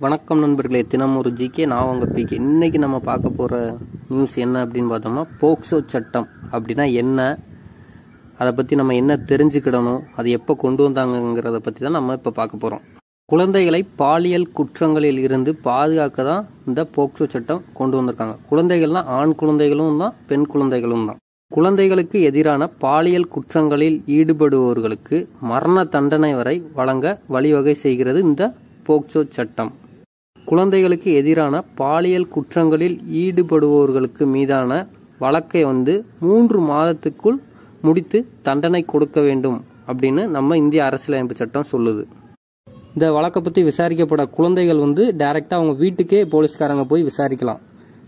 வணக்கம் நண்பர்களே தினம் ஒரு ஜிகே நான் உங்கள் பிகே இன்னைக்கு நம்ம பார்க்க போகிற நியூஸ் என்ன அப்படின்னு பார்த்தோம்னா போக்சோ சட்டம் அப்படின்னா என்ன அதை பற்றி நம்ம என்ன தெரிஞ்சுக்கிடணும் அது எப்போ கொண்டு வந்தாங்கங்கிறத பற்றி தான் நம்ம இப்போ பார்க்க போகிறோம் குழந்தைகளை பாலியல் குற்றங்களில் இருந்து பாதுகாக்க தான் இந்த போக்சோ சட்டம் கொண்டு வந்திருக்காங்க குழந்தைகள்னா ஆண் குழந்தைகளும் தான் பெண் குழந்தைகளும் தான் குழந்தைகளுக்கு எதிரான பாலியல் குற்றங்களில் ஈடுபடுபவர்களுக்கு மரண தண்டனை வரை வழங்க வழிவகை செய்கிறது இந்த போக்சோ சட்டம் குழந்தைகளுக்கு எதிரான பாலியல் குற்றங்களில் ஈடுபடுபவர்களுக்கு மீதான வழக்கை வந்து மூன்று மாதத்துக்குள் முடித்து தண்டனை கொடுக்க வேண்டும் அப்படின்னு நம்ம இந்திய அரசியலமைப்பு சட்டம் சொல்லுது இந்த வழக்கை பற்றி விசாரிக்கப்பட குழந்தைகள் வந்து டைரெக்டாக அவங்க வீட்டுக்கே போலீஸ்காரங்க போய் விசாரிக்கலாம்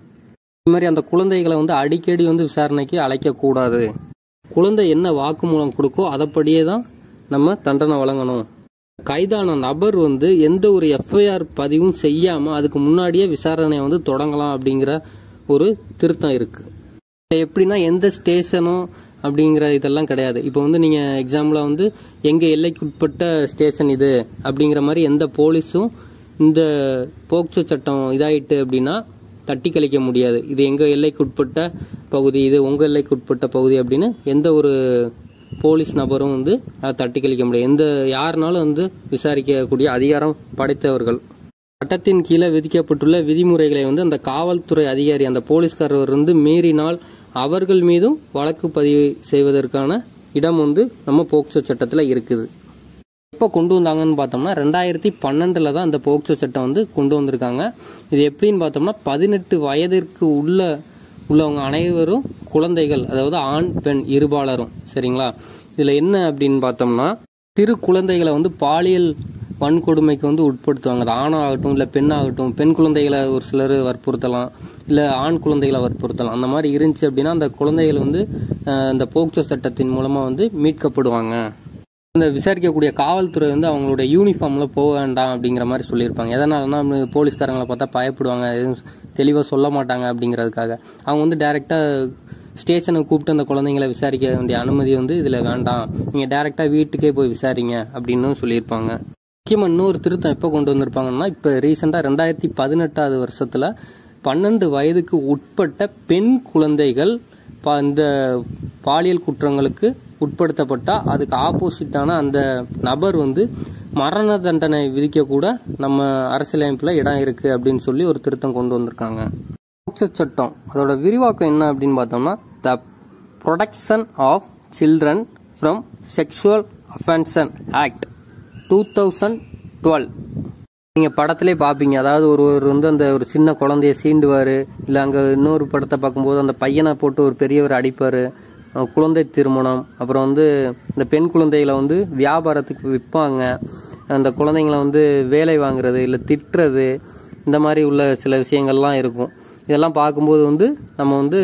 இது மாதிரி அந்த குழந்தைகளை வந்து அடிக்கடி வந்து விசாரணைக்கு அழைக்கக்கூடாது குழந்தை என்ன வாக்குமூலம் கொடுக்கோ அதைப்படியே தான் நம்ம தண்டனை வழங்கணும் கைதான நபர் வந்து எந்த ஒரு எஃப்ஐஆர் பதிவும் செய்யாமல் அதுக்கு முன்னாடியே விசாரணையை வந்து தொடங்கலாம் அப்படிங்கிற ஒரு திருத்தம் இருக்கு எப்படின்னா எந்த ஸ்டேஷனும் அப்படிங்கிற இதெல்லாம் கிடையாது இப்போ வந்து நீங்கள் எக்ஸாம்பிளாக வந்து எங்கள் எல்லைக்குட்பட்ட ஸ்டேஷன் இது அப்படிங்கிற மாதிரி எந்த போலீஸும் இந்த போக்சோ சட்டம் இதாயிட்டு அப்படின்னா தட்டி கழிக்க முடியாது இது எங்கள் எல்லைக்குட்பட்ட பகுதி இது உங்கள் எல்லைக்குட்பட்ட பகுதி அப்படின்னு எந்த ஒரு போலீஸ் நபரும் வந்து அதை தட்டி கழிக்க முடியாது எந்த யாருனாலும் வந்து விசாரிக்கக்கூடிய அதிகாரம் படைத்தவர்கள் சட்டத்தின் கீழே விதிக்கப்பட்டுள்ள விதிமுறைகளை வந்து அந்த காவல்துறை அதிகாரி அந்த போலீஸ்காரர் வந்து மீறினால் அவர்கள் மீதும் வழக்கு பதிவு செய்வதற்கான இடம் வந்து நம்ம போக்சோ சட்டத்தில் இருக்குது எப்போ கொண்டு வந்தாங்கன்னு பார்த்தோம்னா ரெண்டாயிரத்தி பன்னெண்டில் தான் இந்த போக்சோ சட்டம் வந்து கொண்டு வந்திருக்காங்க இது எப்படின்னு பார்த்தோம்னா பதினெட்டு வயதிற்கு உள்ள உள்ளவங்க அனைவரும் குழந்தைகள் அதாவது ஆண் பெண் இருபாலரும் சரிங்களா இதில் என்ன அப்படின்னு பார்த்தோம்னா சிறு குழந்தைகளை வந்து பாலியல் வன்கொடுமைக்கு வந்து உட்படுத்துவாங்க அது ஆணாகட்டும் இல்லை பெண்ணாகட்டும் பெண் குழந்தைகளை ஒரு சிலர் வற்புறுத்தலாம் இல்லை ஆண் குழந்தைகளை வற்புறுத்தலாம் அந்த மாதிரி இருந்துச்சு அப்படின்னா அந்த குழந்தைகள் வந்து அஹ், இந்த போக்சோ சட்டத்தின் மூலமாக வந்து மீட்கப்படுவாங்க இந்த விசாரிக்கக்கூடிய காவல்துறை வந்து அவங்களுடைய யூனிஃபார்ம்ல போக வேண்டாம் அப்படிங்கிற மாதிரி சொல்லியிருப்பாங்க எதனாலனா போலீஸ்காரங்களை பார்த்தா பயப்படுவாங்க எதுவும் தெளிவாக சொல்ல மாட்டாங்க அப்படிங்கிறதுக்காக அவங்க வந்து டைரெக்டாக ஸ்டேஷனுக்கு கூப்பிட்டு அந்த குழந்தைங்களை விசாரிக்க வேண்டிய அனுமதி வந்து இதில் வேண்டாம் நீங்கள் டைரெக்டாக வீட்டுக்கே போய் விசாரிங்க அப்படின்னு சொல்லியிருப்பாங்க முக்கியமாக இன்னொரு திருத்தம் எப்போ கொண்டு வந்திருப்பாங்கன்னா இப்போ ரீசெண்டாக ரெண்டாயிரத்தி பதினெட்டாவது வருஷத்தில் பன்னெண்டு வயதுக்கு உட்பட்ட பெண் குழந்தைகள் பா- இந்த பாலியல் குற்றங்களுக்கு உட்படுத்தப்பட்டா அதுக்கு ஆப்போசிட்டான அந்த நபர் வந்து மரண தண்டனை விதிக்க கூட நம்ம அரசியலமைப்புல இடம் இருக்கு அப்படின்னு சொல்லி ஒரு திருத்தம் கொண்டு வந்திருக்காங்க போக்சோ சட்டம் அதோட விரிவாக்கம் என்ன அப்படின்னு பார்த்தோம்னா the protection of children from sexual offences act two thousand twelve நீங்க படத்திலே பாப்பீங்க அதாவது ஒருவர் வந்து அந்த ஒரு சின்ன குழந்தைய சீண்டுவாரு இல்ல அங்க இன்னொரு படத்தை பார்க்கும்போது அந்த பையனை போட்டு ஒரு பெரியவர் அடிப்பாரு அஹ் குழந்தை திருமணம் அப்புறம் வந்து இந்த பெண் குழந்தைகளை வந்து வியாபாரத்துக்கு விற்பாங்க அந்த குழந்தைங்களை வந்து வேலை வாங்குறது இல்ல திட்டுறது இந்த மாதிரி உள்ள சில விஷயங்கள்லாம் இருக்கும் இதெல்லாம் பார்க்கும்போது வந்து நம்ம வந்து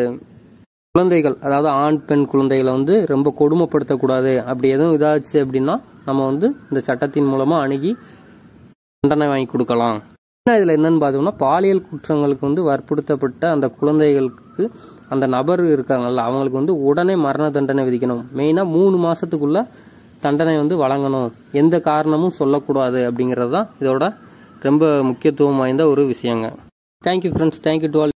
குழந்தைகள் அதாவது ஆண் பெண் குழந்தைகளை வந்து ரொம்ப கொடுமைப்படுத்தக்கூடாது அப்படி எதுவும் இதாச்சு அப்படின்னா நம்ம வந்து இந்த சட்டத்தின் மூலமா அணுகி தண்டனை வாங்கி கொடுக்கலாம் என்ன இதில் என்னன்னு பார்த்தோம்னா பாலியல் குற்றங்களுக்கு வந்து வற்புறுத்தப்பட்ட அந்த குழந்தைகளுக்கு அந்த நபர் இருக்காங்கல்ல அவங்களுக்கு வந்து உடனே மரண தண்டனை விதிக்கணும் மெயினாக மூணு மாசத்துக்குள்ள தண்டனை வந்து வழங்கணும் எந்த காரணமும் சொல்லக்கூடாது அப்படிங்கிறது தான் இதோட ரொம்ப முக்கியத்துவம் வாய்ந்த ஒரு விஷயங்க thank you friends thank you to all